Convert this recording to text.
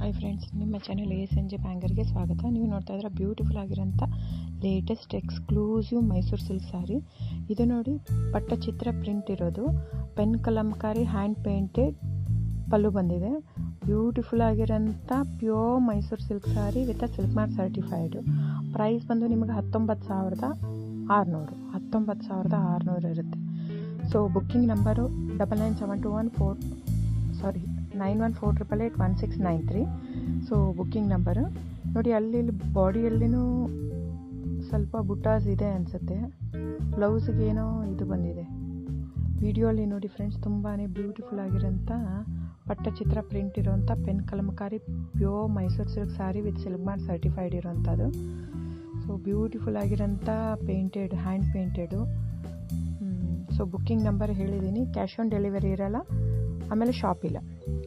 hi friends ನಿಮ್ಮ channel ಎ ಸಂಜೆ ಬ್ಯಾಂಗರ್ಗೆ ಸ್ವಾಗತ ನೀವು ನೋಡ್ತಾ ಇದ್ರೆ ಬ್ಯೂಟಿಫುಲ್ ಆಗಿರೋಂಥ latest exclusive Mysuru silk saree ಇದು ನೋಡಿ ಪಟ್ಟಚಿತ್ರ ಪ್ರಿಂಟ್ ಇರೋದು pen Kalamkari hand painted pallu ಬಂದಿದೆ ಬ್ಯೂಟಿಫುಲ್ ಆಗಿರೋಂಥ pure Mysuru silk saree with silk mark certified price ಬಂದು ನಿಮಗೆ ಹತ್ತೊಂಬತ್ತು ಸಾವಿರದ ಆರುನೂರು ಹತ್ತೊಂಬತ್ತು ಸಾವಿರದ ಆರುನೂರು ಇರುತ್ತೆ so booking number double nine seven two one four sorry nine one four triple eight one six nine three so booking number ನೋಡಿ ಅಲ್ಲಿ ಇಲ್ಲಿ ಬಾಡಿಯಲ್ಲಿನೂ ಸ್ವಲ್ಪ ಬುಟ್ಟಾಸ್ ಇದೆ ಅನಿಸುತ್ತೆ ಬ್ಲೌಸ್ಗೆ ಏನೋ ಇದು ಬಂದಿದೆ ವಿಡಿಯೋಲಿ ನೋಡಿ ಫ್ರೆಂಡ್ಸ್ ತುಂಬಾ ಬ್ಯೂಟಿಫುಲ್ ಆಗಿರೋಂಥ ಪಟ್ಟಚಿತ್ರ ಪ್ರಿಂಟ್ ಇರೋಂಥ pen Kalamkari pure Mysuru silk saree with silk mark certified ಇರೋಂಥದ್ದು ಸೊ ಬ್ಯೂಟಿಫುಲ್ ಆಗಿರೋಂಥ painted hand painted so booking number ಹೇಳಿದ್ದೀನಿ ಕ್ಯಾಶ್ ಆನ್ ಡೆಲಿವರಿ ಇರಲ್ಲ ಆಮೇಲೆ ಶಾಪ್ ಇಲ್ಲ